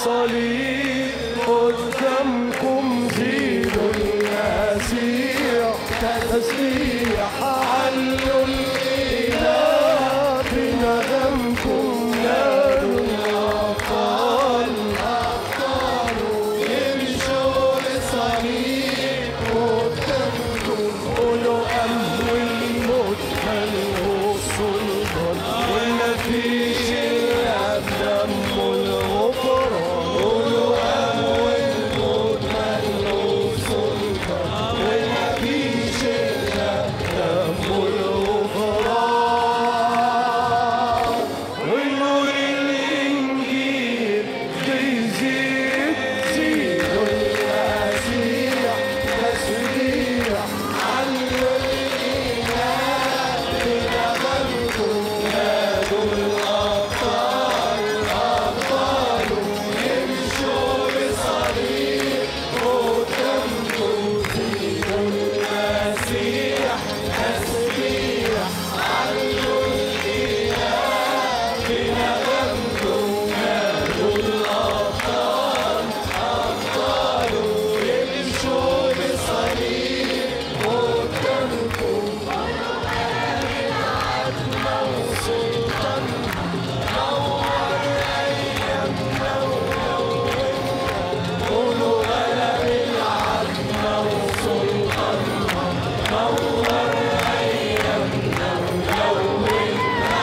الصليب قدامكم زيدوا المسيح تسبيح علوا الإله بندمكم نادوا الأبطال يمشوا للصليب قدامكم قولوا أمر الموت ملهو سلطان وما فيش إلا بدم الغفران قولوا أمر الموت ملهو سلطان وما فيش إلا دم الغفران ونور الإنجيل بيزيد زيدوا المسيح تسبيح علوا الإله بندمكم نادوا الأبطال أبطال يمشوا بصليب قدامكم زيدوا المسيح تسبيح علوا الإله بندمكم نادوا الأبطال أبطال يمشوا بصليب قدامكم سلطان نور أيامنا ونورنا قولوا غلب العتمة وسلطانها نور أيامنا ونورنا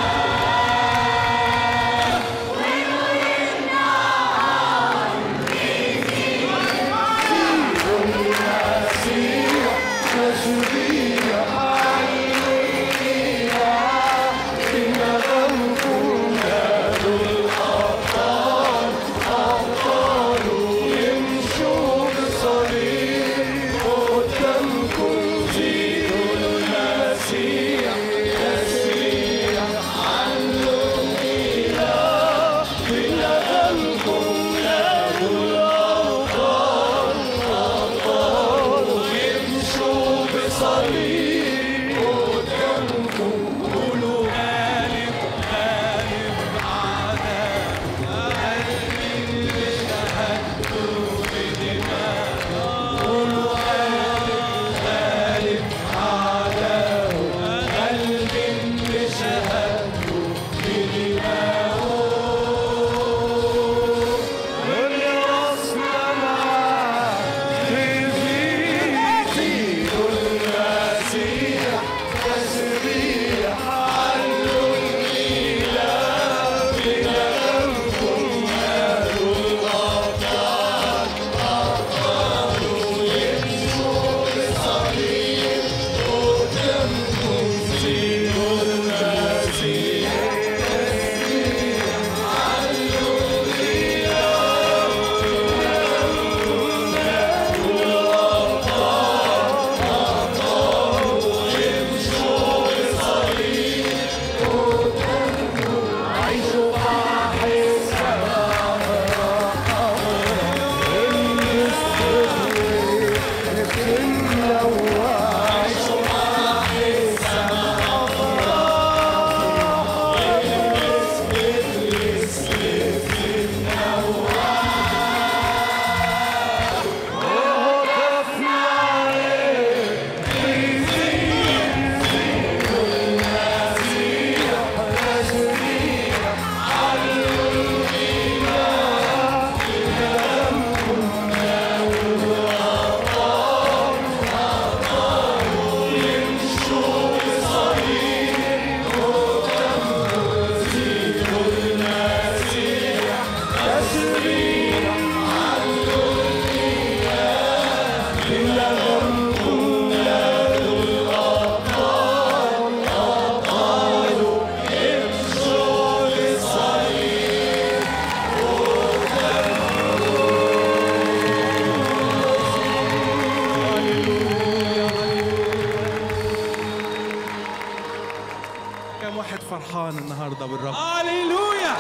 المسيح تسبيح عليها بندمكم نادوا الأبطال أبطال يمشوا بصليب قدامكم زيدوا المسيح تسبيح علوا الإله بندمكم نادوا الأبطال أبطال يمشوا بصليب قدامكم قولوا غالب غالب عذاب قلبي اللي شهدته بدماء قولوا غالب غالب عذاب قلبي اللي شهدته بدماءه واللي راسنا معاه بيزيد زيدوا المسيح تسبيح علوا الإله بندمكم نادوا الأبطال أبطال يمشوا بصليب قدامكم زيدوا المسيح تسبيح علوا الإله عيشوا أحسن عيشوا أحسن كم واحد فرحان النهارده بالرب هللويا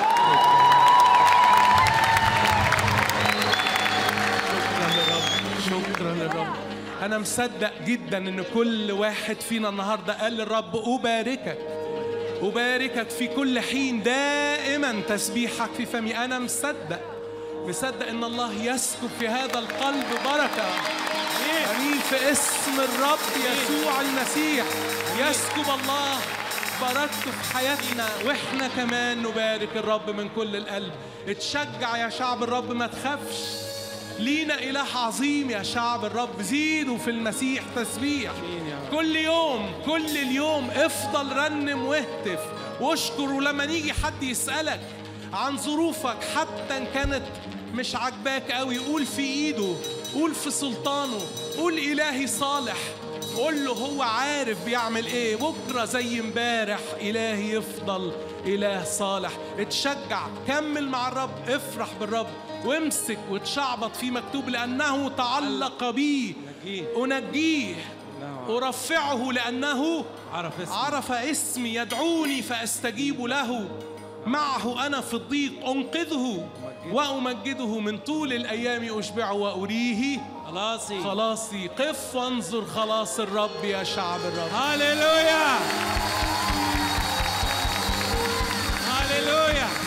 شكرا للرب شكرا للرب انا مصدق جدا ان كل واحد فينا النهارده قال للرب اباركك أباركك في كل حين دائما تسبيحك في فمي أنا مصدق مصدق ان الله يسكب في هذا القلب بركه امين في اسم الرب يسوع المسيح يسكب الله بركته في حياتنا واحنا كمان نبارك الرب من كل القلب اتشجع يا شعب الرب ما تخافش لينا إله عظيم يا شعب الرب زيدوا في المسيح تسبيح كل يوم كل اليوم افضل رنم واهتف واشكر ولما نيجي حد يسألك عن ظروفك حتى ان كانت مش عاجباك قوي قول في ايده قول في سلطانه قول الهي صالح قول له هو عارف بيعمل ايه بكره زي امبارح الهي يفضل اله صالح اتشجع كمل مع الرب افرح بالرب وامسك وتشعبط في مكتوب لانه تعلق بي انجيه ارفعه لانه عرف اسمه عرف اسمي يدعوني فاستجيب له معه انا في الضيق انقذه وامجده من طول الايام اشبعه واريه خلاصي خلاصي قف وانظر خلاص الرب يا شعب الرب هللويا هللويا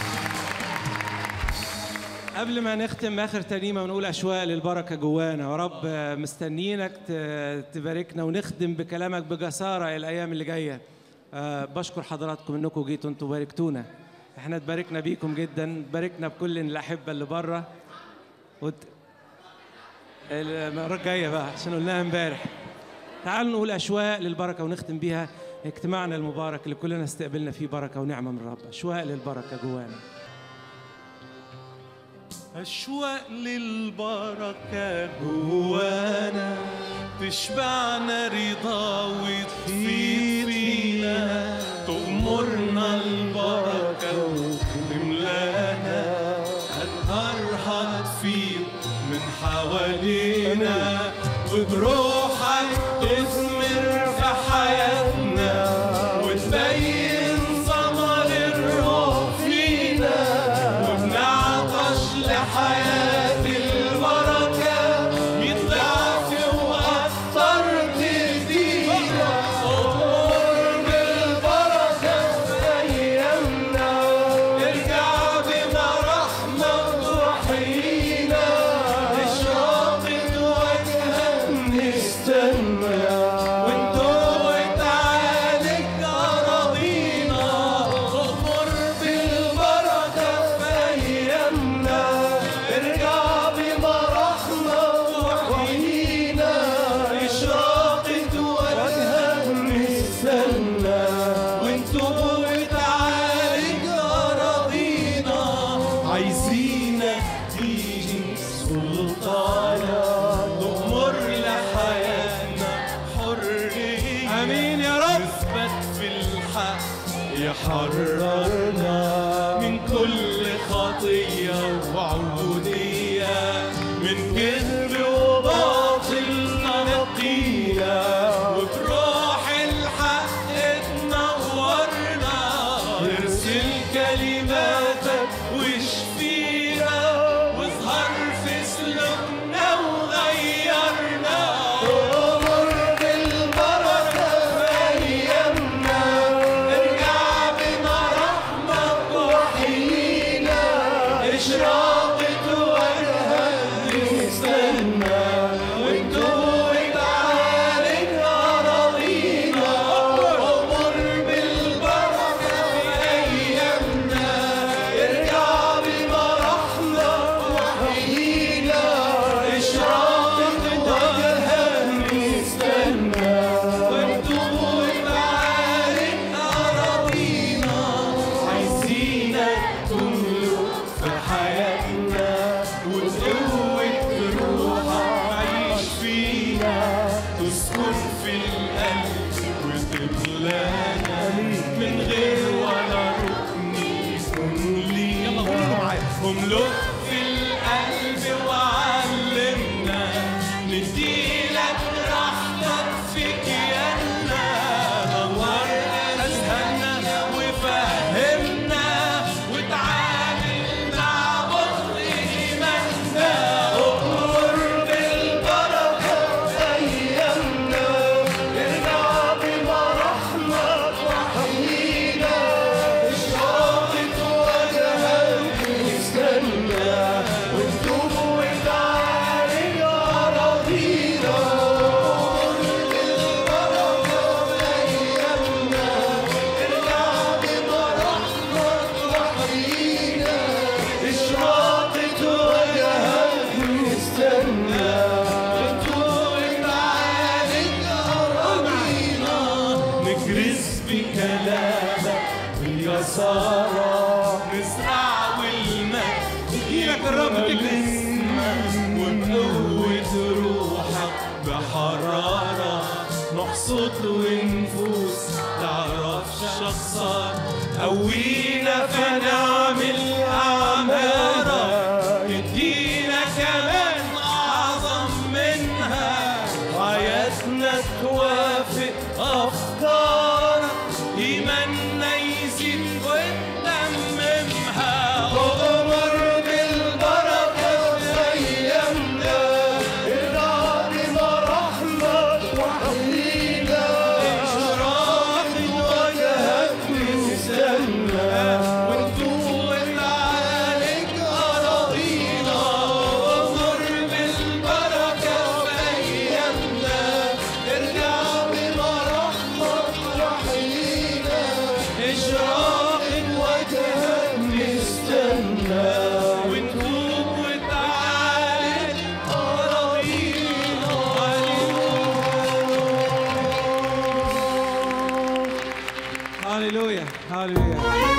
قبل ما نختم اخر ترنيمه ونقول اشواق للبركه جوانا يا رب مستنيينك ت- تباركنا ونخدم بكلامك بجساره الايام اللي جايه آه، بشكر حضراتكم انكم جيتوا انتوا باركتونا احنا اتباركنا بيكم جدا باركنا بكل الاحبه اللي بره وت... المره الجايه بقى عشان قلناها امبارح تعالوا نقول أشواق للبركة ونختم بيها اجتماعنا المبارك اللي كلنا استقبلنا فيه بركة ونعمة من الرب أشواق للبركة جوانا أشواق للبركة جوانا تشبعنا رضا وتفيض فينا تأمرنا البركة وتملانا أنهارها تفيض من حوالينا وبروحك تثمر في حياتنا وتبين ثمر الروح فينا وبنعطش لحياة البركة يطلع في وأكتر تدينا أمور بالبركة في أيامنا ارجع بما رحمة وحينا إشراقة وجهك نستنى وانتو تعالج أراضينا أمر بالبركة في أيامنا ارجع بما رحمة وحينا إشراقة وجهك نستنى وانتو تعالج أراضينا عايزينك تيجي سلطانك تأمر لحياتنا حرية آمين يا رب. نثبت في الحق يحررنا من كل خطية وعبودية من كذب وباطل نقية وبروح الحق تنورنا ارسل كلماتك واشفينا واظهر في سلوكنا وغيرنا امر بالبركة في ايامنا ارجع بما رحمك وحيينا اشراقة وجهك نستنى وانتو تعالج أراضينا امر بالبركة في ايامنا ارجع بما رحمك وحيينا اشراقة وجهك نستنى وانتو تعالج أراضينا عايزينك تملك في حياتنا وبقوة روحك عيش فينا تسكن في القلب وتملانا من غير ولا ركن يكون لينا يلا قولوا معايا املك في القلب وعلمنا نديلك راحتك في كياننا نور اذهاننا وفهمنا وتعامل مع بطء ايماننا امر بالبركه في ايامنا ارجع بما رحمك وحيينا اشراقة وجهك نستنى ايدك الرب تكنس وبقوة روحك بحرارة نحصد ونفوس تعرف شخصك قوينا فنعمل أعمارك ادينا كمان أعظم منها حياتنا توافق أفكارك إيماننا يزيد ونتممها أغمر بالبركة في أيامنا إرادنا رحمة وحيدة إشراق وجهك نستنى ونطول عليك أراضينا أغمر بالبركة في أيامنا ارجع بمرحمة وحيدة إشراق وجهك نستنى ونتوب وتعالى أراضينا هاليلويا هاليلويا